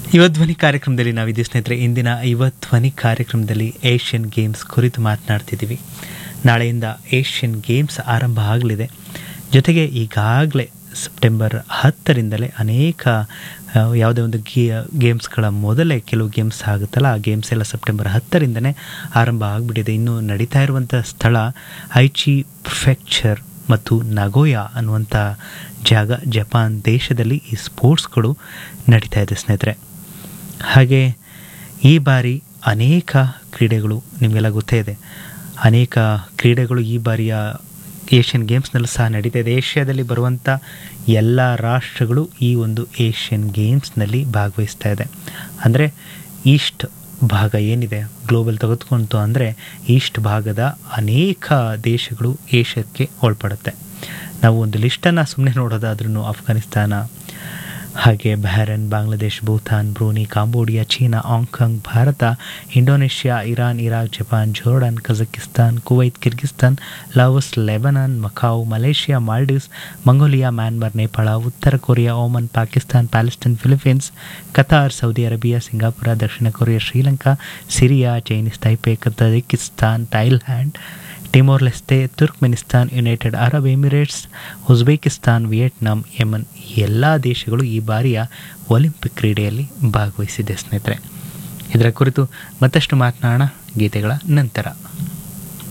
ಧ್ವನಿ ಕಾರ್ಯಕ್ರಮದಲ್ಲಿ ನಾವಿದ್ದೀವಿ ಸ್ನೇಹಿತರೆ ಇಂದಿನ ಧ್ವನಿ ಕಾರ್ಯಕ್ರಮದಲ್ಲಿ ಏಷ್ಯನ್ ಗೇಮ್ಸ್ ಕುರಿತು ಮಾತನಾಡ್ತಿದ್ದೀವಿ ನಾಳೆಯಿಂದ ಏಷ್ಯನ್ ಗೇಮ್ಸ್ ಆರಂಭ ಆಗಲಿದೆ ಜೊತೆಗೆ ಈಗಾಗಲೇ ಸೆಪ್ಟೆಂಬರ್ ಹತ್ತರಿಂದಲೇ ಅನೇಕ ಆ, ಯಾವುದೇ ಒಂದು ಗಿ ಗೇಮ್ಸ್ಗಳ ಮೊದಲೇ ಕೆಲವು ಗೇಮ್ಸ್ ಆಗುತ್ತಲ್ಲ ಆ ಗೇಮ್ಸ್ ಎಲ್ಲ ಸೆಪ್ಟೆಂಬರ್ ಹತ್ತರಿಂದನೇ ಆರಂಭ ಆಗಿಬಿಟ್ಟಿದೆ ಇನ್ನು ನಡೀತಾ ಇರುವಂಥ ಸ್ಥಳ ಐಚಿ ಪ್ರಿಫೆಕ್ಚರ್ ಮತ್ತು ನಗೋಯಾ ಅನ್ನುವಂಥ ಜಾಗ ಜಪಾನ್ ದೇಶದಲ್ಲಿ ಈ ಸ್ಪೋರ್ಟ್ಸ್ಗಳು ನಡೀತಾ ಇದೆ ಸ್ನೇಹಿತರೆ ಹಾಗೆ ಈ ಬಾರಿ ಅನೇಕ ಕ್ರೀಡೆಗಳು ನಿಮಗೆಲ್ಲ ಗೊತ್ತೇ ಇದೆ ಅನೇಕ ಕ್ರೀಡೆಗಳು ಈ ಬಾರಿಯ ಏಷ್ಯನ್ ಗೇಮ್ಸ್ನಲ್ಲೂ ಸಹ ನಡೀತಾ ಇದೆ ಏಷ್ಯಾದಲ್ಲಿ ಬರುವಂಥ ಎಲ್ಲ ರಾಷ್ಟ್ರಗಳು ಈ ಒಂದು ಏಷ್ಯನ್ ಗೇಮ್ಸ್ನಲ್ಲಿ ಭಾಗವಹಿಸ್ತಾ ಇದೆ ಅಂದರೆ ಈಸ್ಟ್ ಭಾಗ ಏನಿದೆ ಗ್ಲೋಬಲ್ ತೆಗೆದುಕೊಂತು ಅಂದರೆ ಈಸ್ಟ್ ಭಾಗದ ಅನೇಕ ದೇಶಗಳು ಏಷ್ಯಾಕ್ಕೆ ಒಳಪಡುತ್ತೆ ನಾವು ಒಂದು ಲಿಸ್ಟನ್ನು ಸುಮ್ಮನೆ ನೋಡೋದಾದ್ರೂ ಅಫ್ಘಾನಿಸ್ತಾನ ಹಾಗೆ Bahrain Bangladesh Bhutan Brunei Cambodia China Hong Kong Bharat Indonesia Iran Iraq Japan Jordan Kazakhstan Kuwait Kyrgyzstan Laos Lebanon Macau Malaysia Maldives Mongolia Myanmar Nepal ಉತ್ತರ Korea Oman Pakistan Palestine Philippines Qatar Saudi Arabia Singapore ದಕ್ಷಿಣ Korea Sri Lanka Syria Chinese Taipei Tajikistan Thailand Timor Leste Turkmenistan United Arab Emirates Uzbekistan Vietnam Yemen ಈ ಎಲ್ಲ ದೇಶಗಳು ಈ ಬಾರಿಯ Olympic ಕ್ರೀಡೆಯಲ್ಲಿ ಭಾಗವಹಿಸಿದೆ ಸ್ನೇಹಿತರೆ ಇದರ ಕುರಿತು ಮತ್ತಷ್ಟು ಮಾತನಾಡೋಣ ಗೀತೆಗಳ ನಂತರ